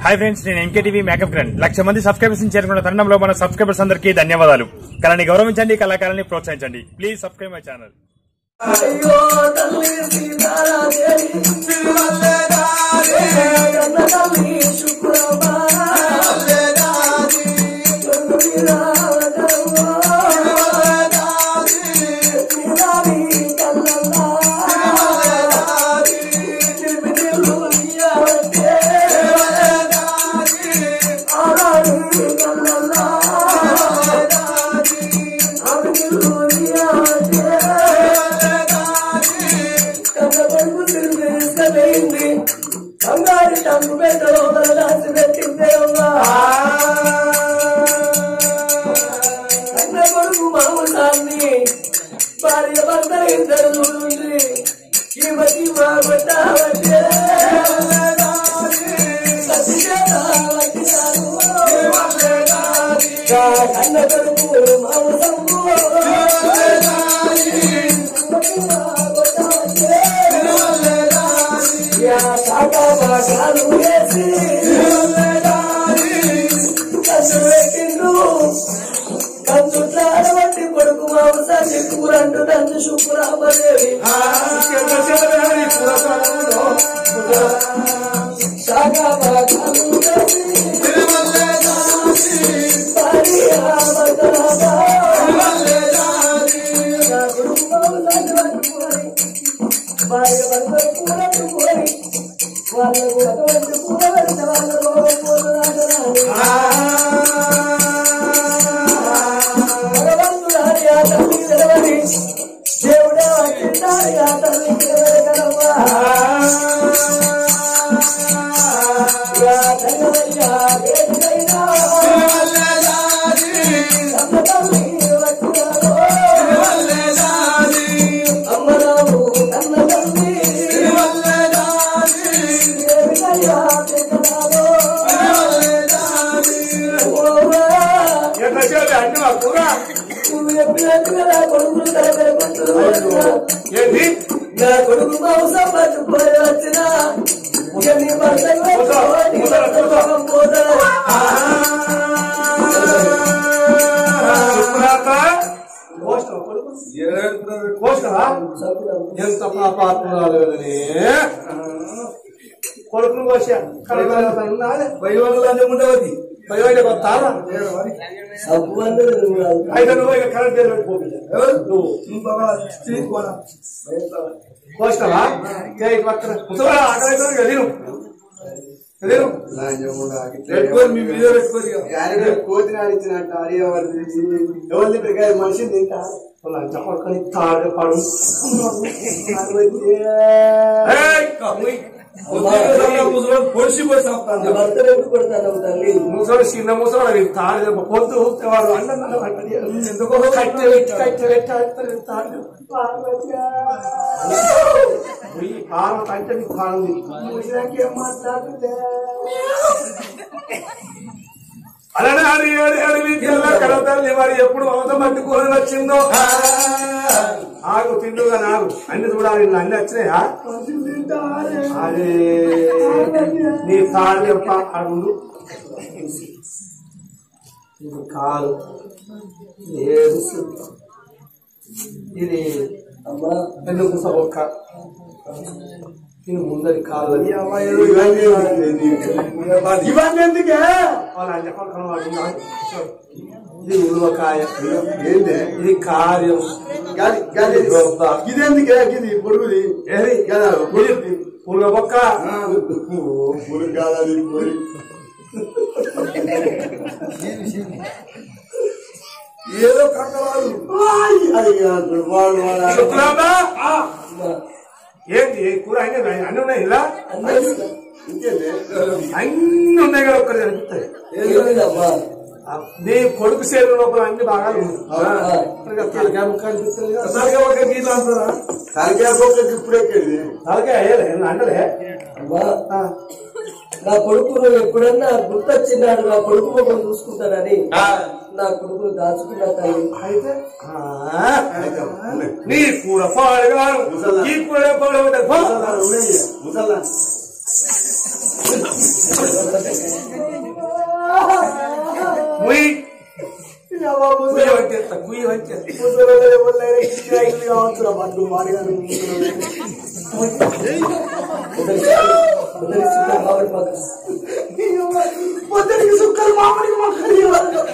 Hi friends నేను MKTV makeup grand లక్ష మంది సబ్స్క్రైబర్స్ చేరుకున్న తరుణంలో మన సబ్స్క్రైబర్స్ అందరికీ ధన్యవాదాలు కళని గౌరవించండి కళాకారాన్ని ప్రోత్సహించండి ప్లీజ్ సబ్స్క్రైబ్ మై ఛానల్ అయ్యో తల్లి సీతారాదేవి కన్న తల్లి శుక్రమ్మ తొమ్మిది రావటమ్మో. నీలావి కన్నమ్మ. చిరుమిటిల్లు ఇయ్యవట్టే. ఆనాడు కన్నమ్మ. ఆమెకిల్లు ఇయ్యవట్టే. కన్నబడుకు తిరిగి బంగారు టంగు పెట్ట లోపల దాచి పెట్టిందే అమ్మా కన్న కొడుకు మామూసాన్ని భార్య భర్త ఇద్దరు చూడండి ఈ మతి మా పెట్టావంటే కన్న కొడుకు మామూసమ్ము యా కాకా బాగాలు వేసి కన్ను పెట్టిండు కంచుట్లాడ వంటి కొడుకు మాంసాన్ని కూరంటు తండ్రి శుక్రామదేవి శాఖా బాగాలు వేసి భార్య భర్తలాగా నా కొడుకు మాంసాన్ని పట్టుకొని భార్య భర్తలు కూరట్టుకొని వాళ్ళకు అటువంటి కూర పెడితే వాళ్ళు రోగం పోతున్నారు భగవంతుడారి ఆ తల్లి తెలవని దేవుడే వచ్చిండారి ఆ తల్లి తెలవగలవా యా తెలవయ్యా వేదికైనా అమ్మ తల్లి వచ్చినారో అమ్మరావు కన్న తల్లి వేదికయ్యా తెగనారో ఓవా నువ్వు చెప్పినట్టుగా నా కొడుకులు తలపెట్టుకుంటున్నా నా కొడుకు మాంసం పట్టుకొని వచ్చిన ఇక నీ భర్తకు నీ భర్త లోకం పోతాడు. ఎంత పాపాత్మరాలు కదనే కొడుకును కోసా వైవాళ్ళు ఉండవద్ది బయట కొత్తారా సబ్బు అంటే నువ్వు కాదు. అయితే నువ్వు ఇక కరెంట్ చేసి పెట్టుకోవాలి ఎవరు నువ్వు బాగా స్త్రీ కోనా కోసినావా చేయి పక్కన ముసలా ఆకలి గదిను గదిను పెట్టుకోరు మీ మీద పెట్టుకోరు ఇక. కోతిని ఆడిచ్చినట్టు ఆడేవారు ఎవరిని ప్రకారం మనిషి తింటా లంచ పక్కని తాడు పడు ఏయ్, కమ్ముయ్. పొద్దున్న సమయం ముసలోడు పొడిచి పోయి నీ చంపుతాను. భర్త ఎప్పుడు కొడతాను తల్లి ముసడు చిన్న ముసడు అది తాడు పొద్దు ఊపితే వాడు అన్నం ఎందుకో కట్టె పెట్టి కట్టె పెట్టి ఆడుతాడు తాడు ఈ పాల కంటే నీకు కానుంది ఏం మాట్లాడుతుందే అలానే అడి అడి అడివి తెల్ల కడతల్లి మరి ఎప్పుడు అవసరం పట్టుకొని వచ్చిందో ఆగు తిండుగా నాగు అన్ని చూడాలి ఇలా అన్ని వచ్చినాయా అదే నీ కాళ్ళు యొక్క అడుగు ఇది కాలు ఏడు ఇది అమ్మా ఎందుకు ఒక్క ఇది ముందరి కాలు ఇవన్నీ ఎందుకే వాళ్ళ అన్ని పక్కన వాడు ఉన్నాడు. ఇది ఉలవకాయ ఇది కార్యం గాలి గాలి ఇది గొప్ప. ఇది ఎందుకే ఇది పొడుగుది ఏది కదా ఇది పుల్ల బొక్క పొడుగు కాదు పొడి ఏదో కట్టరాదు అది కాదు, వాడు వాడు శుక్రాంబ అమ్మా ఏంటి ఏ కూర అయినా అన్ని ఉన్నాయి ఇలా అందరూ ఇంకేంది? అన్ని ఉన్నాయి కదా ఒక్కటి కనిపిస్తాయి ఏమిటమ్మా ఆ, నీ కొడుకు సేరు లోపల అన్ని బాగా ఆ. తలకాయ ముక్క అనిపిస్తుంది కదా. సరిగా ఒక గీత అంటారా తలకాయ బొక్కకి ఇప్పుడు ఎక్కేది తలకాయ అయ్యలే అంటలే అమ్మా నా కొడుకు నువ్వు ఎప్పుడన్నా గుర్తొచ్చినాడు నా కొడుకు ముఖం చూసుకుంటానని నా కొడుకును దాచుకున్నా తల్లి అయితే ఆ, నీ కూర పాడుగాను ఈ కూర పాడు ముసల్లా ఆ వంచేస్తా కుయ్యి వంచేస్తా ముసలోళ్ళు ఎవరినైనా ఇచ్చిన ఇల్లు కావచ్చు రా బంధువు మాడిగారు పొద్దునికి సుక్కలు మామిడికి మొక్కలు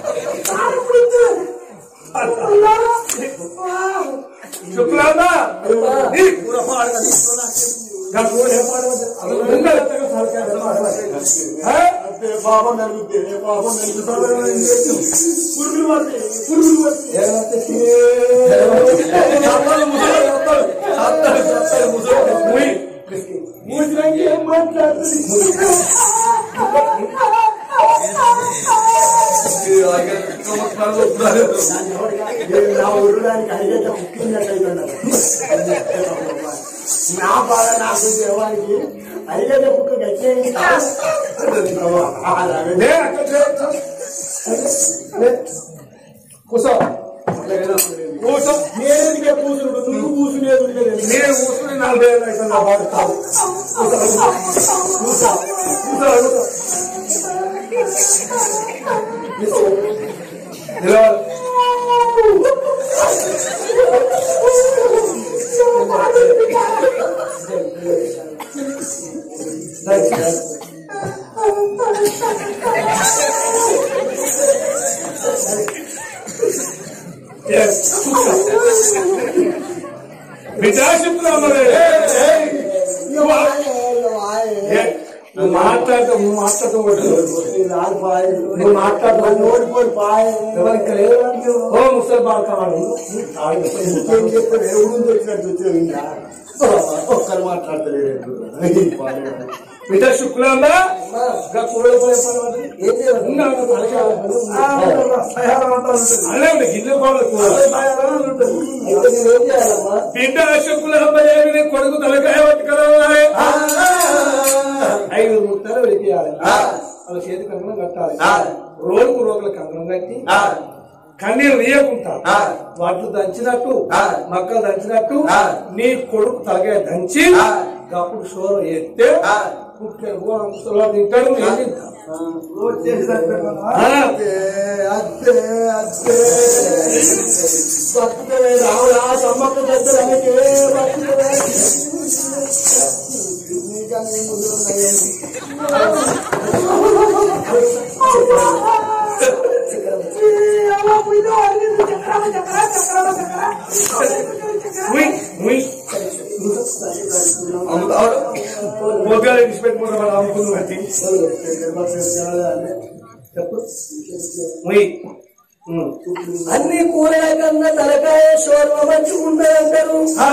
శుక్లాంబా నీ కూర పాడగా నా కూర ఏం పాడవద్దు? అది ఉండాలి. ఆ? పాపం నలుగుతుంది పాపం నలుగుతుంది పురుగులు పడతాయి పురుగులు పడతాయి చత్తాలు ముసలోడు చత్తాలు. చత్తాలు, చత్తాలు ముసలోడు. కుయ్యి. మూసినాక ఏం మాట్లాడుతుంది ఇది అలాగే సంవత్సరాలు వస్తున్నారు. నేను నా ఊరుడానికి అడిగేట ముక్కినట్టయితున్నారు నా బాధ నాకు దేవానికి అడిగేట ముక్కు గట్టి లే, అక్కడ లే. కూసో కూసో నేనే కూసుడు నువ్వు కూసునేది ఉండలేదు నేను కూర్చుని నలభై ఏళ్ళు అయితే నా బాధ కాదు కూసో కూసో కూసో నిలవాలి. Yes, కూసో. బిడ్డ చెప్తున్నావు మరి ఏ, నువ్వు మాట్లాడతావు నువ్వు మాట్లాడతావు నువ్వు మాట్లాడతావు ఓడిపోయి పాయ ఎవరికి లేదు ఓ ముసలి బాల్కాడు ఏం చెప్పాడు ఏ ఊరు వచ్చినట్టు వచ్చావు ఇంకా ఒక్కరు మాట్లాడతలేడు బిడ్డ శుక్లాందా అదే గిన్నె కూడా బిడ్డ శుక్లాంబ కొడుకు తలకాయ పట్టుకురావాలి ఐదు ముట్టలు విడిపియాలి వాళ్ళ చేతి కంకణం కట్టాలి రోజుకు రోజుల కంకణం కట్టి కన్నీరు వేయకుంటా వాటిని దంచినట్టు మక్కలు దంచినట్టు నీ కొడుకు తలకాయ దంచి అప్పుడు షోరు ఎత్తే పుట్టే ముసలో తింటాడు నేను తింటా ఆ, అత్తే అత్తే బతుకలే రావురా సమ్మక్క దగ్గర బతుకలే నీకన్నా ఈ ముందు ఉన్నాయి ఉయ్, ఉయ్. పోగాలు విడిచిపెట్టుకుంటా మనం అమ్ముకుందు కట్టి ఉయ్. ఉమ్. అన్ని కూరల కన్నా తలకాయ శోర్వ మంచుకుంటారంటారు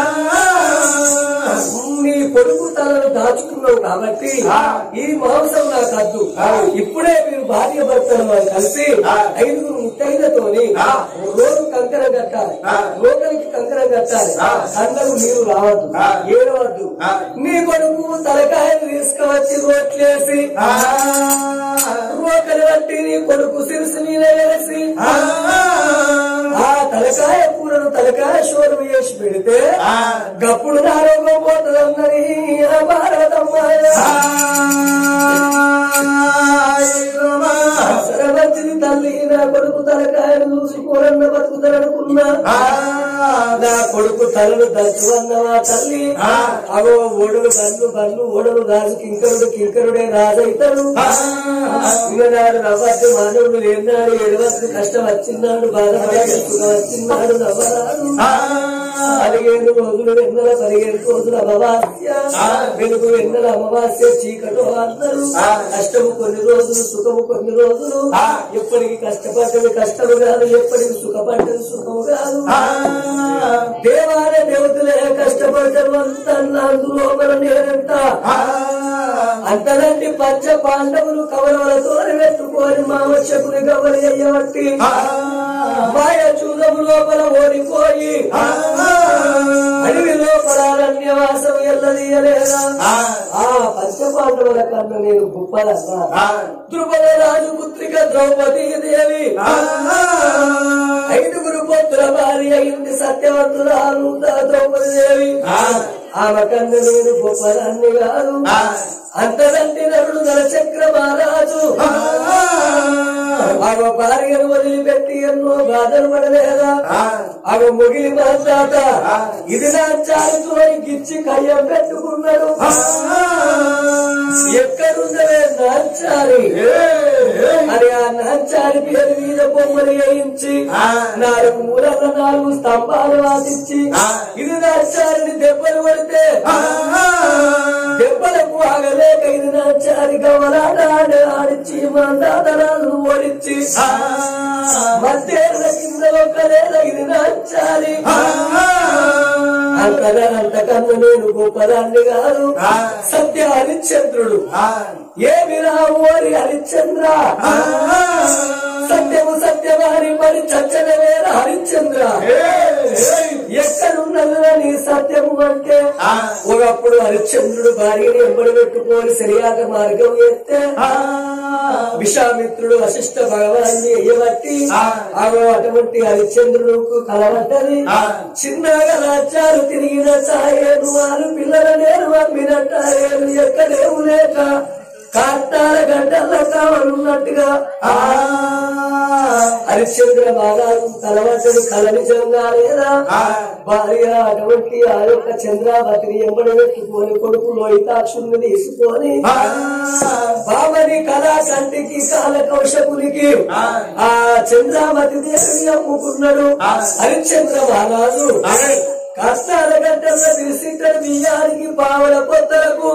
నీ కొడుకు తలను దాచుకున్నావు కాబట్టి ఈ మాంసం నాకు వద్దు ఇప్పుడే మీరు భార్య భర్తలు అని కలిసి ఐదుగురు ముత్తైదతోని రోజు కంకరం కట్టాలి లోకలికి కంకరం కట్టాలి అందరూ మీరు రావద్దు ఏడవద్దు నీ కొడుకు తలకాయలు తీసుకువచ్చి రోట్లేసి రోకలి బట్టి నీ కొడుకు సిరిసి మీద వేసి ఆ తలకాయ కూరను తలకాయ షోరు వేసి పెడితే గప్పుడు నా రోగం పోతుందన్నది ఆ భారతమ్మాయ సరవచ్చిని తల్లి నా కొడుకు తలకాయను చూసి కూరన్న బతుకుతాడనుకున్నా నా కొడుకు తలను దంచువన్నవా తల్లి అవో ఓడలు బండ్లు బండ్లు ఓడలు రాజు కింకరుడు కింకరుడే రాజైతాడు ఈనాడు నవ్వద్దు మానవుడు ఏనాడు ఏడవద్దు కష్టం వచ్చిన్నాడు బాధపడి సుఖం వచ్చిన్నాడు నవ్వరాడు పదిహేను రోజులు వెన్నెల పదిహేను రోజులు అమావాస్య వెలుగు వెన్నెల అమావాస్య చీకటి అందరూ కష్టము కొన్ని రోజులు సుఖము కొన్ని రోజులు ఎప్పటికి కష్టపడ్డది కష్టము కాదు ఎప్పటికి సుఖపడ్డది సుఖము కాదు దేవాల దేవతలే కష్టపడ్డరు అంత అందులో మన నేనంట అంతలంటి పంచ పాండవులు కవలలతో వెతుకొని మామచ్చకుని గవలి అయ్యబట్టి మాయ చూదము లోపల ఓడిపోయి అడవి లోపల అరణ్యవాసం ఎల్లదీయలేదా ఆ పంచ పాండవుల కన్నా నేను గొప్పదన్నా ద్రుపద రాజు పుత్రిక ద్రౌపదీ దేవి ఐదుగురు పుత్ర భార్య అయింది సత్యవంతురాలు ద్రౌపది దేవి ఆమె కన్నా నేను గొప్పదాన్ని కాదు అంతదంటి నరుడు నరచక్ర మహారాజు ఆమె భార్యను వదిలిపెట్టి ఎన్నో బాధలు పడలేదా అవి ముగిలి మాట్లాట ఇది నా చాలుతో గిచ్చి కయ్యం పెట్టుకున్నాడు ఎక్కడున్నవే నాచారి అని ఆ నాచారి పేరు మీద బొమ్మలు వేయించి నాలుగు మూలల నాలుగు స్తంభాలు వాదించి ఇది నాచారిని దెబ్బలు పడితే దెబ్బలకు ఆగలేక ఇది నాచారి గవలాట ఆడి ఆడిచ్చి మందాతరాలను ఓడించి మధ్యేళ్ళ కింద ఒక్కలేద ఇది నాచారి అంతగా అంతకన్నా నేను గొప్పదాన్ని కాదు సత్య హరిశ్చంద్రుడు ఏమి రామోరి హరిశ్చంద్ర సత్యము సత్యవారి మరి చచ్చనవేర హరిశ్చంద్ర ఎక్కడున్నదిరా నీ సత్యము అంటే ఒకప్పుడు హరిశ్చంద్రుడు భార్యని ఎంబడి పెట్టుకొని సరియాక మార్గం ఎత్తే విశ్వామిత్రుడు వశిష్ఠ భగవాన్ని ఎయ్యబట్టి ఆమె అటువంటి హరిశ్చంద్రుడుకు కలవట్టది చిన్నగా రాజ్యాలు తిరిగిన చాయేను వారు పిల్లల నేను పంపినట్టారేను ఎక్కడేవు లేక కాటాల గడ్డల్లో కావాలన్నట్టుగా హరిశ్చంద్ర బాగారు కలవట్టది కల నిజంగా లేదా భార్య అటువంటి ఆ యొక్క చంద్రావతిని ఎంబడి పెట్టుకొని కొడుకు లోహితాక్షుని తీసుకొని బాబని కళా కంటికి కాల కౌశపునికి ఆ చంద్రావతి దేవిని అమ్ముకున్నాడు హరిశ్చంద్ర మహారాజు కష్టాల గంటల్లో తీసుకుంటాడు బియ్యానికి పావుల పొత్తలకు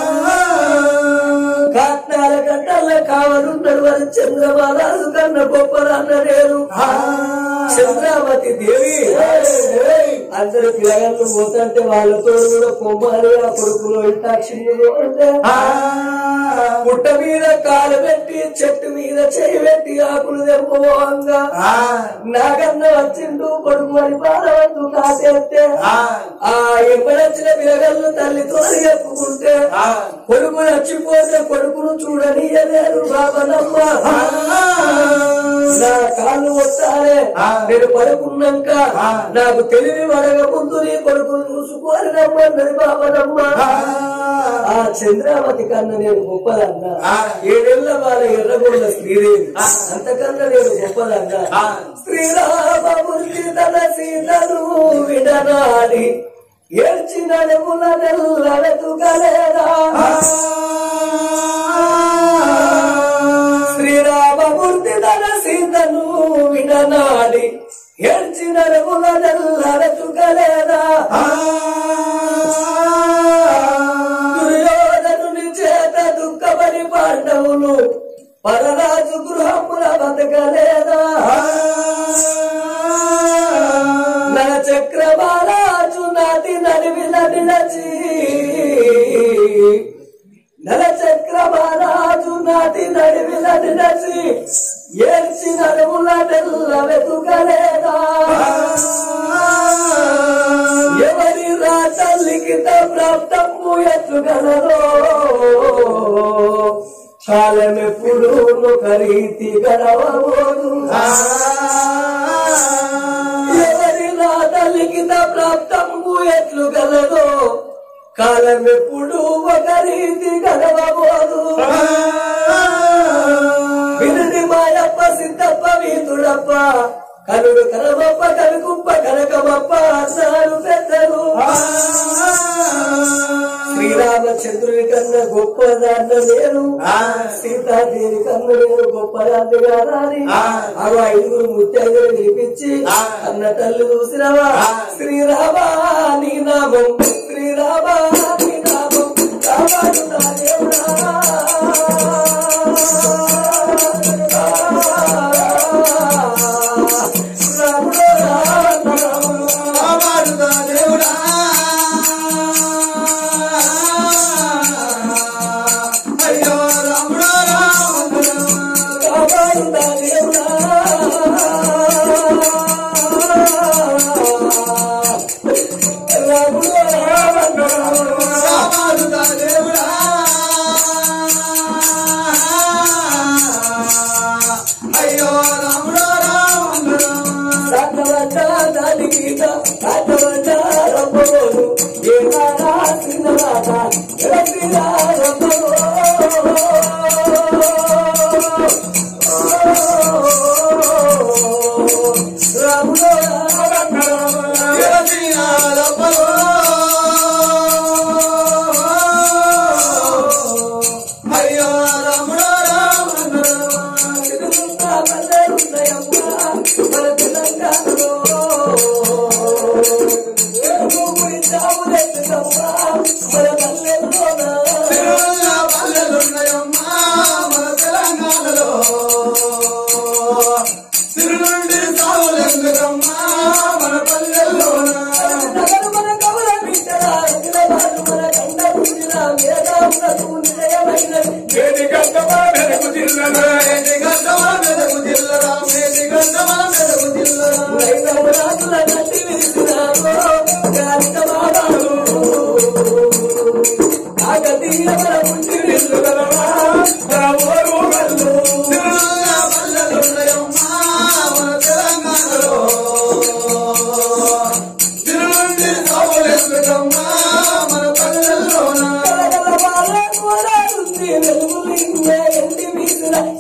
కాట్నాల గంటల్లో కావలున్నాడు వారి చంద్రమహారాజు కన్న గొప్పదన్న నేను చంద్రావతి దేవి అందరు పిల్లగాళ్ళు పోతుంటే వాళ్ళతో కూడా కొమ్మాలి ఆ కొడుకులో ఇంటాక్షిణ్యులు అంటే పుట్ట మీద కాలు పెట్టి చెట్టు మీద చేయి పెట్టి ఆకులు తెంపుకోవంగా నాకన్న వచ్చిండు కొడుకు అని బాధవద్దు కాసేస్తే ఆ ఎప్పుడొచ్చిన పిల్లగాళ్ళు తల్లితో చెప్పుకుంటే కొడుకు నచ్చిపోతే కొడుకును చూడనీయలేరు బాబనమ్మ నా కాళ్ళు వస్తానే నేను పడుకున్నాక నాకు తెలివి వడగ ముందు నీ కొడుకును చూసుకోని రమ్మన్నది బాబనమ్మ ఆ చంద్రావతి కన్నా నేను గొప్పదన్నా ఏడేళ్ల వాళ్ళ ఎర్రగొండ శ్రీదేవి అంతకన్నా నేను గొప్పదన్నా శ్రీరామమూర్తి తన సీతను విడనాడి ఏడ్చిన నెల వెతుకలేదా శ్రీరామమూర్తి తన సీతను విడనాడి ఏడ్చిన నెల వెతుకలేదా దుర్యోధనుని చేత దుఃఖపడి పాండవులు పరరాజు గృహముల బతకలేదా నా చక్రమహారాజు నాటి నడివిల నిలచి నల చక్రమహారాజు నాటి నడివిల నిలచి ఏడ్చి నడుముల నెల్ల వెతుకలేదా ఎవరి రాత లిఖిత ప్రాప్తము ఎత్తుగలరో కాలమెప్పుడు ఒక రీతి గడవబోదు ఎవరి రాత లిఖిత ప్రాప్తము ఎట్లు గలదో కాలమెప్పుడు ఒక రీతి గడవబోదు వినుడి మాయప్ప సిద్ధప్ప వీతుడప్ప కనుడు కనమప్ప కనుకుప్ప కనకమప్ప అన్నారు పెద్దలు శ్రీరామచంద్రుని కన్నా గొప్పదాన్న నేను సీతాదేవి కన్నా నేను గొప్పదాన్ని కాదని అవి ఐదుగురు ముత్యాలు వినిపించి అన్న తల్లి చూసినవా శ్రీరామా నీ నామం శ్రీరామా నీ నామం రామాను నా దేవుడా రాముడు రాముడు రామాను నా దేవుడా రాముడు రాముడు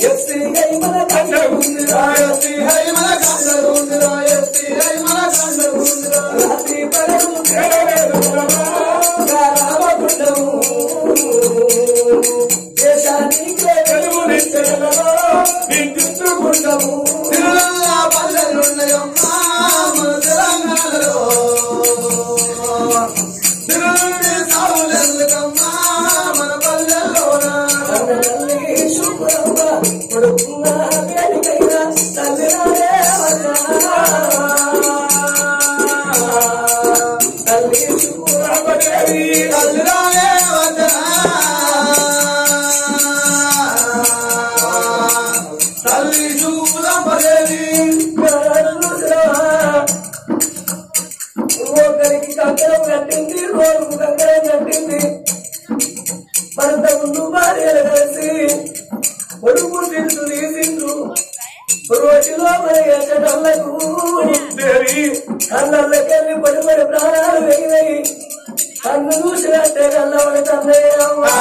ఎస్సీ గై మన కండ ఉందిరా ఎస్సీ హై మన కండ ఉందిరా ఎస్సీ హై మన కండ ఉందిరా రాత్రి పడవు రామకుండము దేశానికే వెలుగునిచ్చేలలో నిందించుకుండము తిరుమల పల్లెలున్నాయమ్మా మన తెలంగాణలో తిరుమల సాగులెందుకమ్మా మన పల్లెల్లోన తల్లి శుభ్రమ్మ కొడుకున్న వేడికైనా తల్లి తల్లి శుభ్రమదేవి తల్లి రాయే తల్లి శుభ్రమదేవి ఒకరికి కంకరం కట్టింది రోజుకు కంకరం కట్టింది భర్త ముందు భార్యలు కలిసి కొడుకు తింటూ తీసింటూ రోజులో మరి ఎచ్చటల్లకు కళ్ళకెళ్ళి పడి పడి ప్రాణాలు వెగినాయి కన్ను చూసినట్టే కళ్ళవడి తన్నయ్యమ్మా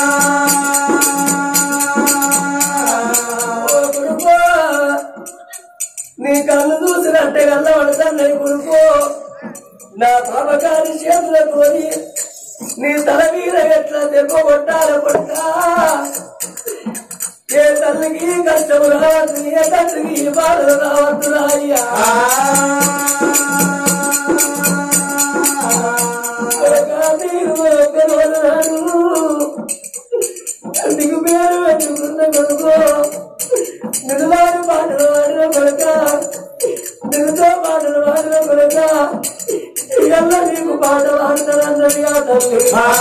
ఓ కొడుకో నీ కళ్ళు చూసినట్టే కళ్ళవడి తన్నయ్య కొడుకో నా పాపకారి చేతులతోని నీ తల మీద ఎట్లా దెబ్బ కొట్టాల కొట్టా ఏ తల్లికి కష్టం రావద్దు ఏ తండ్రికి బాధలు రావద్దు అయ్యా అందుకు పేరు పెట్టుకున్న కొడుకో నిలువారు పాటలు వాడిన కొడుక నిలుతో పాటలు వాడిన కొడుక ఇళ్ళ నీకు పాట పాడతారన్నదిగా తల్లి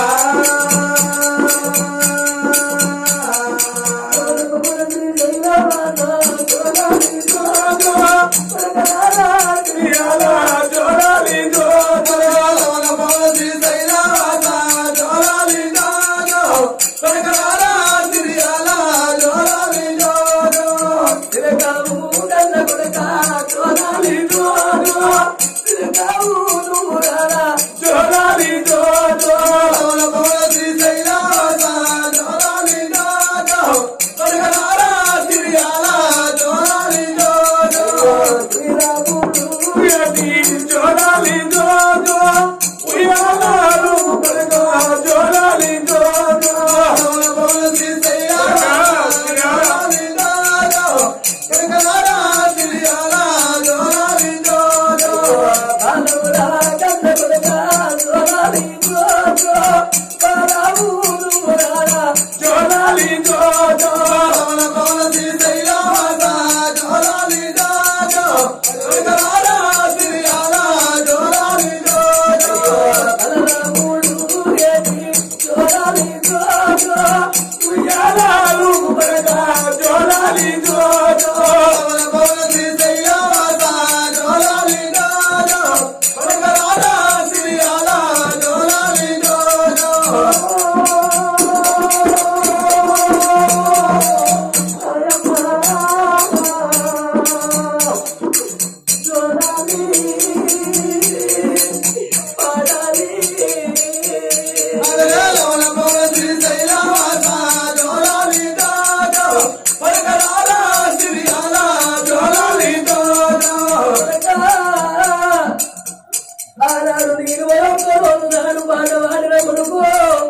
ఆనాడు నేను వరకు నాడు పాట పాడిన కొడుకు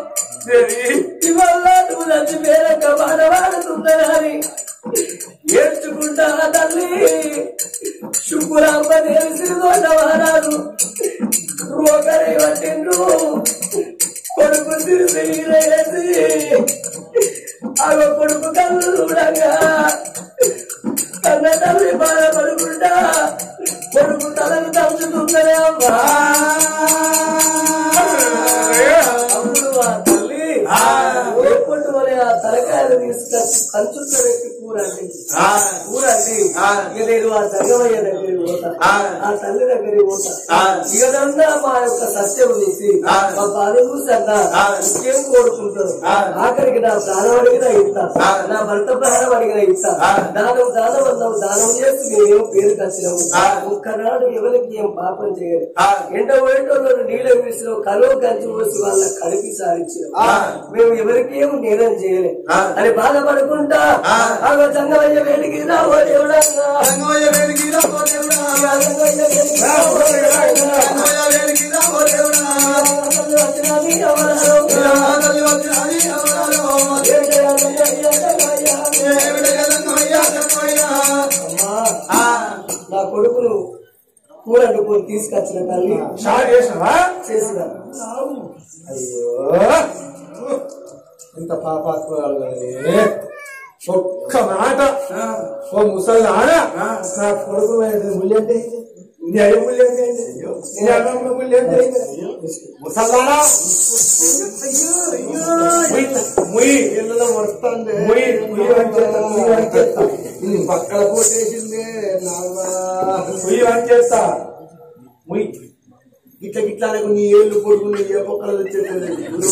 ఇవాళ నువ్వు నచ్చి వేరొక పాట పాడుతున్నారని ఏడ్చుకుంటా తల్లి శుక్రాంబ దేవి సిరిదోట వారాడు రోగరి పట్టిండ్రు కొడుకు సిరిసి అగ కొడుకు కళ్ళు చూడంగా కన్న తల్లి బాధపడుకుంటా కొడుకు తలను తంచుతుందనే అమ్మా అప్పుడు ఆ తల్లి ఎప్పుడు మరి ఆ తలకాయలు తీసుకొచ్చి కంచుతో పెట్టి కూరండి కూరండి ఇక నేను ఆ జగమయ్య దగ్గరికి పోతా ఆ తల్లి దగ్గరికి పోతా ఇకదన్నా మా యొక్క సత్యం తీసి మా బాధ చూసి అన్నా ఇంకేం కోరుకుంటారు ఆఖరికి నా ప్రాణం అడిగినా ఇస్తా నా భర్త ప్రాణం అడిగినా ఇస్తా దానం దానం అన్నావు దానం చేసి నేనేం పేరు కచ్చినాము ఒక్కనాడు ఎవరికి ఏం పాపం చేయరు ఎండ వేటోళ్ళు నీళ్ళ వేసిన కలువ కంచి పోసి వాళ్ళ కలిపి సాధించిన మేము ఎవరికేం నేరం చేయలే అని బాధపడుకుంటా అగో చంగవయ్య వేడికి రావో దేవుడా రంగయ్య వేడికి రాబో దేవుడా చంగవయ్య వేడికి రావో దేవుడా రంగయ్య వేడికి రాబో దేవుడా వచ్చినది ఎవరో తల్లి వచ్చినది ఎవరాలో ఏమిటయ్య రంగయ్య రంగయ్య అమ్మా నా కొడుకును కూరండి పోయి తీసుకొచ్చిన తల్లి షాట్ చేసినావా చేసిన అయ్యో ఇంత పాపాత్మరాలు కదనే. ఒక్క మాట ఓ ముసలి ఆడ నా కొడుకు ముళ్ళంటే నీ అయ్య ముళ్ళంటే నీ అన్న ముళ్ళంటే ముసలారా ముయ్యి ఇళ్ళలో వస్తాండే ముయ్యి ముయ్యి వంచేస్తా ముయ్యి వంచేస్తా పక్కన పోటేసిందే నాగా ముయ్యి వంచేస్తా ముయ్యి ఇట్లా ఇట్లా అనకు నీ ఏళ్ళు కొడుకుని ఏ పక్కన వచ్చేది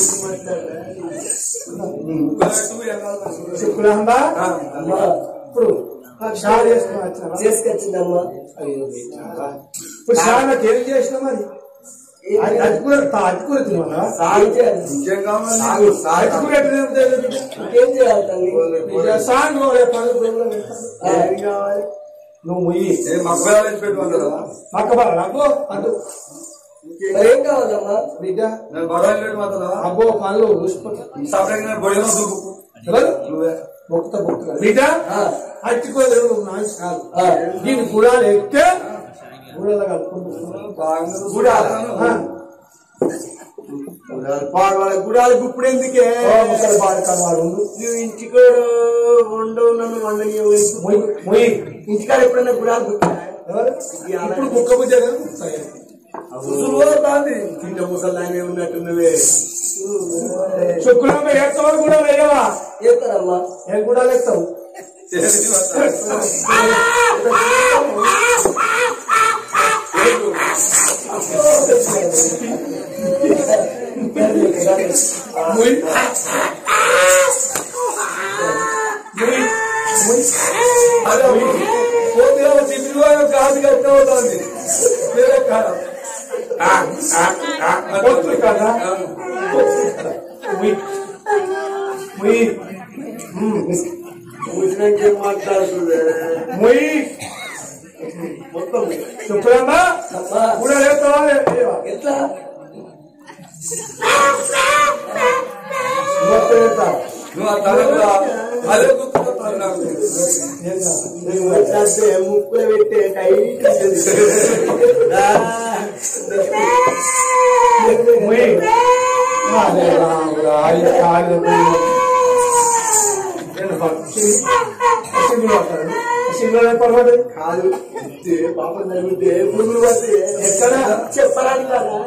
శుక్రాందా అమ్మా ఇప్పుడు షాట్ చేసుకుని వచ్చారా చేసుకొచ్చిందమ్మా అయ్యో బేటా. ఇప్పుడు షాట్ నాకు ఏం చేసినా మరి అది అటుకుర అటుకుర తినవా సాయం చేయాలి అటుకుర ఇంకేం చేయాలి తల్లి సాంగ్ ఆ, నువ్వు ముయ్యి మగ్గాలని పెట్టుకుంటారా పక్కబాల అబ్బో అటు మరి ఏం కావాలమ్మా బిడ్డ నేను బడాయిలు పెట్టి మాత్రం అబ్బో పనులు చూసిపోతా సపరేట్గా బొడిలో దూకు ఎవరు నువ్వే మొక్కుతా మొక్కుతా బిడ్డ ఆ, అట్టుకోలేదు నాయన కాదు ఆ, దీని గుడాలు ఎక్కితే గుడాలు కలుపుకుంటూ వాళ్ళ గుడాలకు ఇప్పుడు ఎందుకే ముసలి బాధ కలవాడు నువ్వు ఇంటికాడ ఉండవు నన్ను వండని ముయ్యి ముయ్యి ఇంటికాడ ఎప్పుడైనా గుడాలు గుర్తున్నాయా? ఎవరు ఇప్పుడు కుక్క బుజ్జ ముసలు పోతాంది. చిన్న ముసలానే ఉన్నట్టున్నవే శుక్రంగా ఎత్తవారు కూడా వేయవా చేస్తారమ్మా ఏం కూడా ఎత్తావు చేసి వస్తా. ముయ్యి ముయ్యి అదే పోతే చిపిలో కాదు కట్ట అవుతుంది వేరే కాదు పొత్తు కదా ముయ్యి ముయ్యి వచ్చినాక ఏం మాట్లాడుతుంది ముయ్యి మొత్తం శుక్రంగా అమ్మా కూడా ఎత్తావా వేయవా? ఎట్లా మొత్తం ఎత్తా నువ్వు ఆ తల కూడా అదే గుర్తుకొస్తాను నాకు ఏం కాదు. నువ్వు మాట్లాడితే ముక్కులు పెట్టే టైట్ ముయ్యి అదే రాముడా, అయ్య కాళ్ళు ముయ్యి. ఏంటి బాబు? సింగిల్ పడతాడు. సింగిల్ ఏ పర్వాలేదు కాదు ఇస్తే పాపం తగ్గితే పురుగులు పడితే ఎక్కడ చెప్పరాని కదా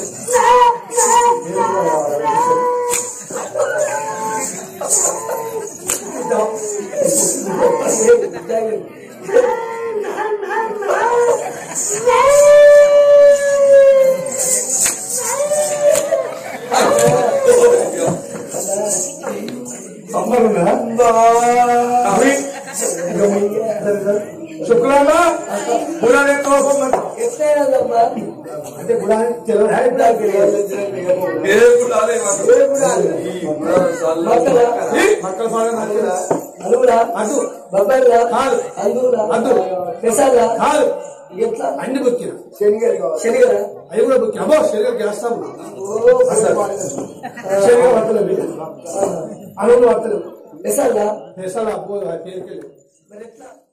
సమ్మర్ ఉన్నదా ముయ్యి. ఇంకా ముయ్యి. శుక్రంగా గుడాలు ఎత్తావా ఎట్లా వేయాలమ్మా అంటే గుడాలు తెలియదు ఏ కూడా అదే ఈ మక్కలా మక్కల పాలన మంచిదా? అనువులా అటు బొబ్బాయిలా కాదు. అందులా అద్దు. పెసాలా కాదు ఎట్లా అన్ని బుక్కిన శనిగారు కావాలి శనిగరా అవి కూడా బుక్కి అబ్బో శరీరం చేస్తాం ఓ శరీరం వర్తలేదు అరువులు వర్తలేదు పెసాలా దేశాలు అబ్బో పేరుకెళ్ళి మరి ఎట్లా